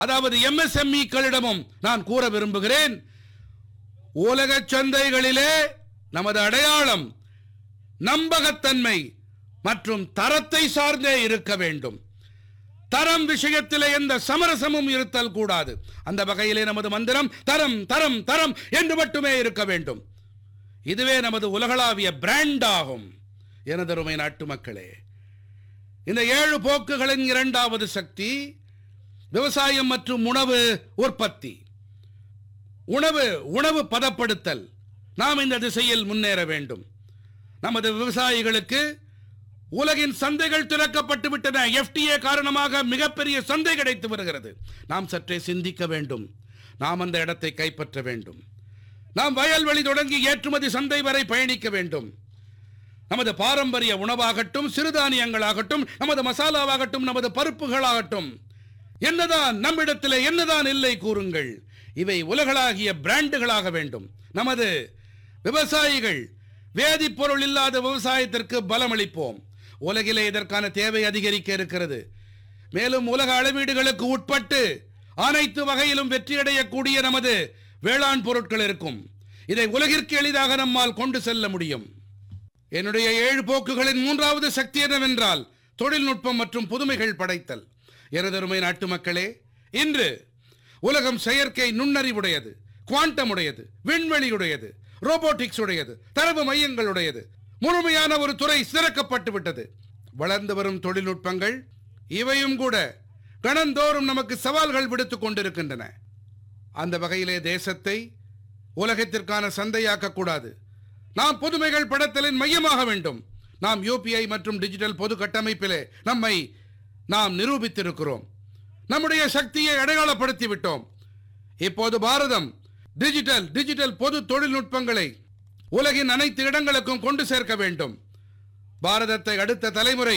அதாவது எம்எஸ்எம்இக்களிடமும் நான் கூற விரும்புகிறேன் உலக சந்தைகளிலே நமது அடையாளம் நம்பகத்தன்மை மற்றும் தரத்தை சார்ந்தே இருக்க வேண்டும் தரம் விஷயத்திலே எந்த சமரசமும் இருத்தல் கூடாது அந்த வகையிலே நமது மந்திரம் தரம் தரம் தரம் என்று மட்டுமே இருக்க வேண்டும் இதுவே நமது உலகளாவிய பிராண்ட் ஆகும் எனதருமை நாட்டு மக்களே இந்த ஏழு போக்குகளின் இரண்டாவது சக்தி விவசாயம் மற்றும் உணவு உற்பத்தி உணவு உணவு பதப்படுத்தல் நாம் இந்த திசையில் முன்னேற வேண்டும் நமது விவசாயிகளுக்கு உலகின் சந்தைகள் திறக்கப்பட்டு விட்டன எஃப்டிஏ காரணமாக மிகப்பெரிய சந்தை கிடைத்து வருகிறது நாம் சற்றே சிந்திக்க வேண்டும் நாம் அந்த இடத்தை கைப்பற்ற வேண்டும் நாம் வயல்வெளி தொடங்கி ஏற்றுமதி சந்தை வரை பயணிக்க வேண்டும் நமது பாரம்பரிய உணவாகட்டும் சிறுதானியங்களாகட்டும் நமது மசாலாவாகட்டும் நமது பருப்புகளாகட்டும் என்னதான் நம்மிடத்திலே என்னதான் இல்லை கூறுங்கள் இவை உலகளாகிய பிராண்டுகளாக வேண்டும் நமது விவசாயிகள் வேதிப்பொருள் இல்லாத விவசாயத்திற்கு பலமளிப்போம் உலகிலே இதற்கான தேவை அதிகரிக்க இருக்கிறது மேலும் உலக அளவீடுகளுக்கு உட்பட்டு அனைத்து வகையிலும் வெற்றியடையக்கூடிய நமது வேளாண் பொருட்கள் இருக்கும் இதை உலகிற்கு எளிதாக நம்மால் கொண்டு செல்ல முடியும் என்னுடைய ஏழு போக்குகளின் மூன்றாவது சக்தி என்னவென்றால் தொழில்நுட்பம் மற்றும் புதுமைகள் படைத்தல் எனதருமை நாட்டு மக்களே இன்று உலகம் செயற்கை நுண்ணறிவுடையது குவாண்டம் உடையது விண்வெளியுடையது ரோபோட்டிக்ஸ் உடையது தரவு மையங்களுடையது முழுமையான ஒரு துறை சிறக்கப்பட்டு விட்டது வளர்ந்து வரும் தொழில்நுட்பங்கள் இவையும் கூட கணந்தோறும் நமக்கு சவால்கள் விடுத்துக் கொண்டிருக்கின்றன அந்த வகையிலே தேசத்தை உலகத்திற்கான சந்தையாக்க கூடாது நாம் புதுமைகள் படத்தலின் மையமாக வேண்டும் நாம் யூபிஐ மற்றும் டிஜிட்டல் பொது கட்டமைப்பிலே நம்மை நாம் நிரூபித்திருக்கிறோம் நம்முடைய சக்தியை அடையாளப்படுத்தி விட்டோம் இப்போது பாரதம் டிஜிட்டல் டிஜிட்டல் பொது தொழில்நுட்பங்களை உலகின் அனைத்து இடங்களுக்கும் கொண்டு சேர்க்க வேண்டும் பாரதத்தை அடுத்த தலைமுறை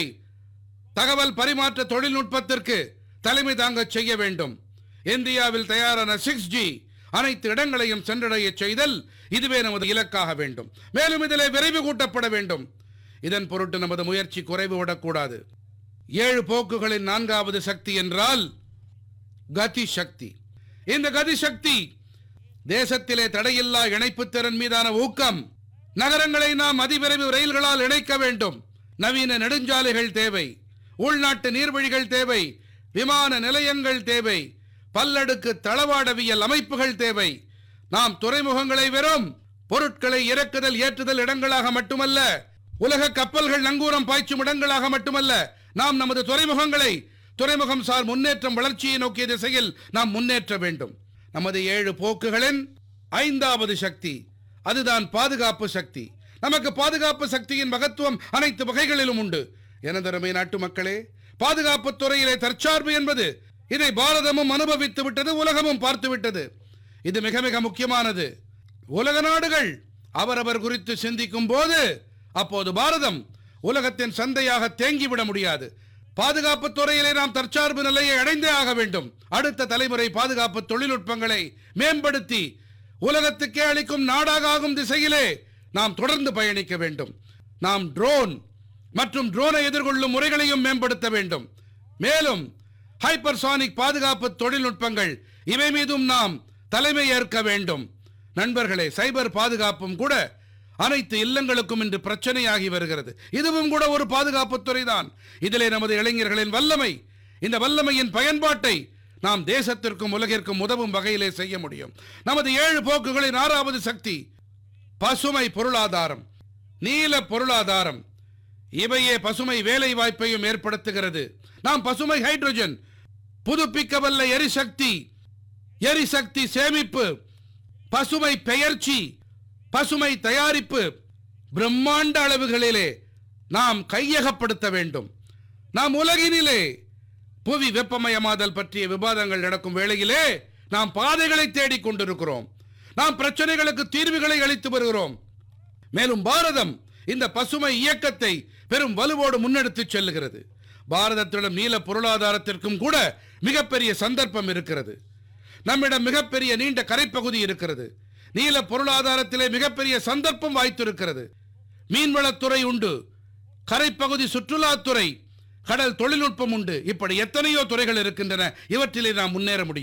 தகவல் பரிமாற்ற தொழில்நுட்பத்திற்கு தலைமை தாங்கச் செய்ய வேண்டும் இந்தியாவில் தயாரான சிக்ஸ் ஜி அனைத்து இடங்களையும் சென்றடைய செய்தல் இதுவே நமது இலக்காக வேண்டும் மேலும் இதிலே விரைவு கூட்டப்பட வேண்டும் இதன் பொருட்டு நமது முயற்சி குறைவு விடக்கூடாது ஏழு போக்குகளின் நான்காவது சக்தி என்றால் கதி சக்தி இந்த கதி சக்தி தேசத்திலே தடையில்லா இணைப்புத் திறன் மீதான ஊக்கம் நகரங்களை நாம் அதிவிரைவு ரயில்களால் இணைக்க வேண்டும் நவீன நெடுஞ்சாலைகள் தேவை உள்நாட்டு நீர்வழிகள் தேவை விமான நிலையங்கள் தேவை பல்லடுக்கு தளவாடவியல் அமைப்புகள் தேவை நாம் துறைமுகங்களை வெறும் பொருட்களை இறக்குதல் ஏற்றுதல் இடங்களாக மட்டுமல்ல உலக கப்பல்கள் நங்கூரம் பாய்ச்சும் இடங்களாக மட்டுமல்ல நாம் நமது துறைமுகங்களை துறைமுகம் சார் முன்னேற்றம் வளர்ச்சியை நோக்கிய திசையில் நாம் முன்னேற்ற வேண்டும் நமது ஏழு போக்குகளின் ஐந்தாவது சக்தி அதுதான் பாதுகாப்பு சக்தி நமக்கு பாதுகாப்பு சக்தியின் மகத்துவம் அனைத்து வகைகளிலும் உண்டு எனதருமை நாட்டு மக்களே பாதுகாப்பு துறையிலே தற்சார்பு என்பது இதை பாரதமும் அனுபவித்து விட்டது உலகமும் பார்த்து விட்டது இது மிக மிக முக்கியமானது உலக நாடுகள் அவரவர் குறித்து சிந்திக்கும் போது அப்போது பாரதம் உலகத்தின் சந்தையாக தேங்கிவிட முடியாது பாதுகாப்பு துறையிலே நாம் தற்சார்பு நிலையை அடைந்தே ஆக வேண்டும் அடுத்த தலைமுறை பாதுகாப்பு தொழில்நுட்பங்களை மேம்படுத்தி உலகத்துக்கே அளிக்கும் நாடாக ஆகும் திசையிலே நாம் தொடர்ந்து பயணிக்க வேண்டும் நாம் ட்ரோன் மற்றும் ட்ரோனை எதிர்கொள்ளும் முறைகளையும் மேம்படுத்த வேண்டும் மேலும் ஹைப்பர்சானிக் பாதுகாப்பு தொழில்நுட்பங்கள் இவை மீதும் நாம் தலைமை ஏற்க வேண்டும் நண்பர்களே சைபர் பாதுகாப்பும் கூட அனைத்து இல்லங்களுக்கும் இன்று பிரச்சனையாகி வருகிறது இதுவும் கூட ஒரு பாதுகாப்பு துறைதான் இதிலே நமது இளைஞர்களின் வல்லமை இந்த வல்லமையின் பயன்பாட்டை நாம் தேசத்திற்கும் உலகிற்கும் உதவும் வகையிலே செய்ய முடியும் நமது ஏழு போக்குகளின் ஆறாவது சக்தி பசுமை பொருளாதாரம் நீல பொருளாதாரம் இவையே பசுமை வேலை வாய்ப்பையும் ஏற்படுத்துகிறது நாம் பசுமை ஹைட்ரஜன் புதுப்பிக்கவல்ல எரிசக்தி எரிசக்தி சேமிப்பு பசுமை பெயர்ச்சி பசுமை தயாரிப்பு பிரம்மாண்ட அளவுகளிலே நாம் கையகப்படுத்த வேண்டும் நாம் உலகினிலே புவி வெப்பமயமாதல் பற்றிய விவாதங்கள் நடக்கும் வேளையிலே நாம் பாதைகளை தேடிக் கொண்டிருக்கிறோம் நாம் பிரச்சனைகளுக்கு தீர்வுகளை அளித்து வருகிறோம் மேலும் பாரதம் இந்த பசுமை இயக்கத்தை பெரும் வலுவோடு முன்னெடுத்துச் செல்லுகிறது பாரதத்திடம் நீல பொருளாதாரத்திற்கும் கூட மிகப்பெரிய சந்தர்ப்பம் இருக்கிறது நம்மிடம் மிகப்பெரிய நீண்ட கரைப்பகுதி இருக்கிறது நீல பொருளாதாரத்திலே மிகப்பெரிய சந்தர்ப்பம் வாய்த்திருக்கிறது மீன்வளத்துறை உண்டு கரைப்பகுதி சுற்றுலாத்துறை கடல் தொழில்நுட்பம் உண்டு இப்படி எத்தனையோ துறைகள் இருக்கின்றன இவற்றிலே நாம் முன்னேற முடியும்